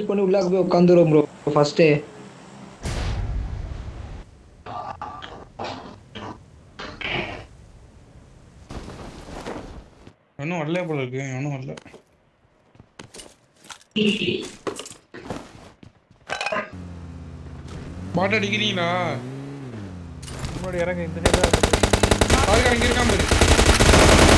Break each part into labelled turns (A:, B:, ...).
A: பண்ணி உள்ள போய் உட்காந்துரும் ப்ரோ ஃபர்ஸ்டே
B: இன்னும் வரல போல இருக்கு இன்னும் வரல பாட்டு அடிக்கிறீங்களா
C: முன்னாடி இறங்க இந்த சைடு தான் இருக்குது.
B: பாதுகாப்பு இங்க இருக்காம இரு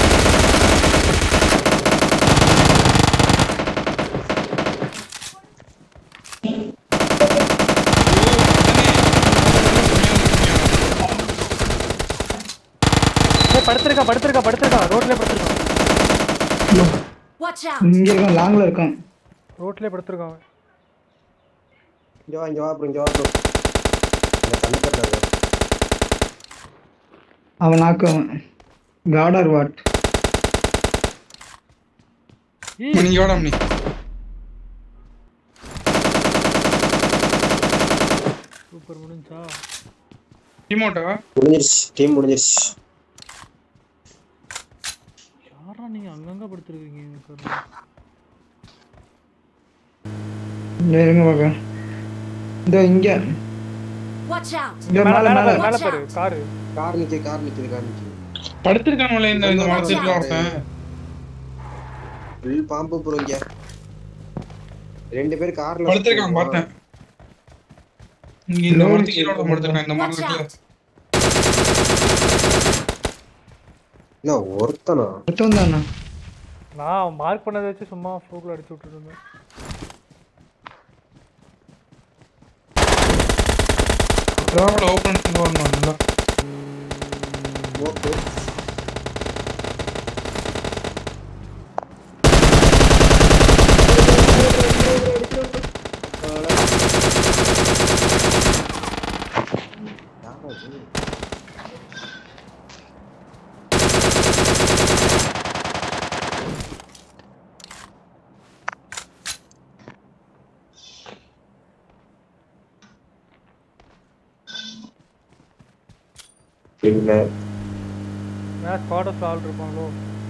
C: ஏய் படுத்திருக்கா படுத்திருக்கா படுத்திருக்கா ரோட்லயே படுத்திருக்கான்
D: Watch out!
A: இங்க இருக்கான் லாங்ல இருக்கான்
C: ரோட்லயே படுத்திருக்கான் அவன்.
E: இங்க வா இங்க வா ப்ரோ இங்க வா ப்ரோ இந்த தண்ணிக்கட்டில் இருக்கு
A: அவன் நாக்கு அவன் காடர் வாட்
C: ஈ,
B: நீங்க வாடா நீ
C: சூப்பர் முடிஞ்சா
B: டிமோட்டா
E: முடிஞ்சிருச்சு டீம் முடிஞ்சிருச்சு
C: யாரா நீங்க அங்கங்க படுத்திருக்கீங்க எனக்கு ஒரு-
A: இந்த இருங்க பார்க்க இந்த இங்க
D: Watch out!
A: இங்க
C: மேல
A: மேல
C: மேல
A: மேல
C: பாரு, மேல பாரு காரு
E: கார் நிக்குது கார் நிக்குது கார் நிக்குது
B: படுத்திருக்கானுல இந்த இந்த மரத்துல ஒருத்தன்
E: ஃபுல் பாம்பு ப்ரோ இங்க ரெண்டு பேர் கார்ல
B: படுத்திருக்கான் பார்த்தேன் இங்க இந்த மரத்துக்கு கீழே ஒருத்தன் படுத்திருக்கான் இந்த
D: Watch
B: மரத்துல
D: out!
E: என்ன ஒருத்தனா
A: ஒருத்தன் தானா
C: நான் மார்க் பண்ணதை வச்சு சும்மா ஃப்ளூக்ல அடிச்சு விட்டுட்டு இருந்தேன்
B: டிராவல் ஓபன் பண்ணி வரணும் நல்லா
E: ஓகே யாரா இது? இல்ல
C: மேட்ச் குவார்டர்ஸ்ல ஆள் இருப்பாங்களோ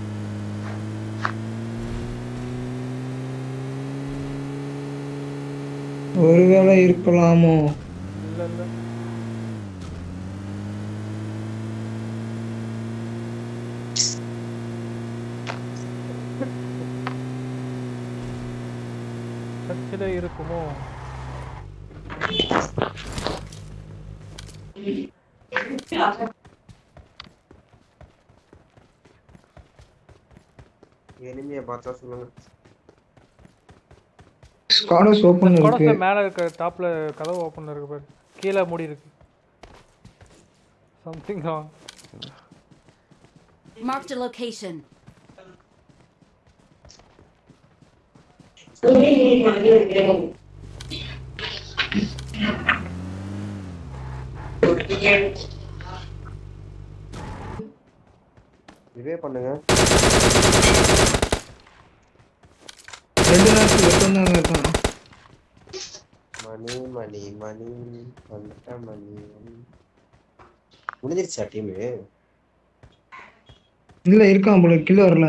A: ஒருவேளை இருக்கலாமோ
C: இல்ல இல்ல சர்ச்சில் இருக்குமோ
E: எனிமையை பார்த்தா சொல்லுங்க
A: ஸ்காடஸ் ஓப்பன் இருக்கு
C: குடத்துல மேல இருக்க டாப்ல கதவு ஓப்பன்ல இருக்கு பாரு கீழே மூடி இருக்கு something wrong
D: Marked a location.
E: இதே பண்ணுங்க
A: ரெண்டு நேரத்துக்கு ஒருத்தன் தாங்க இருக்கான்
E: மணி மணி மணி வந்துட்ட மணி மணி முடிஞ்சிருச்சா டீமு
A: இல்ல இருக்கான் போல கிலோ வரல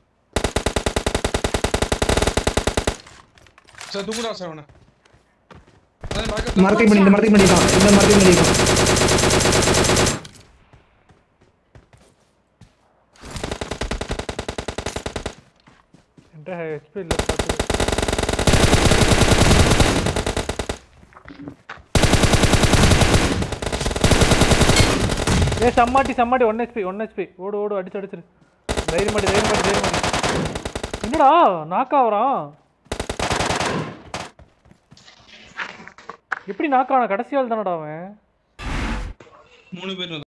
B: சார் தூக்குடா சார் அவனை அதான் backup
A: மரத்துக்கு பண்ணி இந்த மரத்துக்கு பண்ணிருக்கான் இந்த மரத்துக்கு பண்ணிருக்கான்
C: என்கிட்ட ஹெச்பி இல்லை பார்த்து ஏ சம்மாட்டி சம்மாட்டி ஒன் ஹெச்பி ஒன் ஹெச்பி ஓடு ஓடு அடிச்சு அடிச்சிரு தைரியம் மாட்டி தைரியம் மாட்டி தைரியம் மாட்டி என்னடா நாக்காவறான் எப்படி நாக்கான கடைசி ஆள் தானடா அவன்
B: மூணு பேர்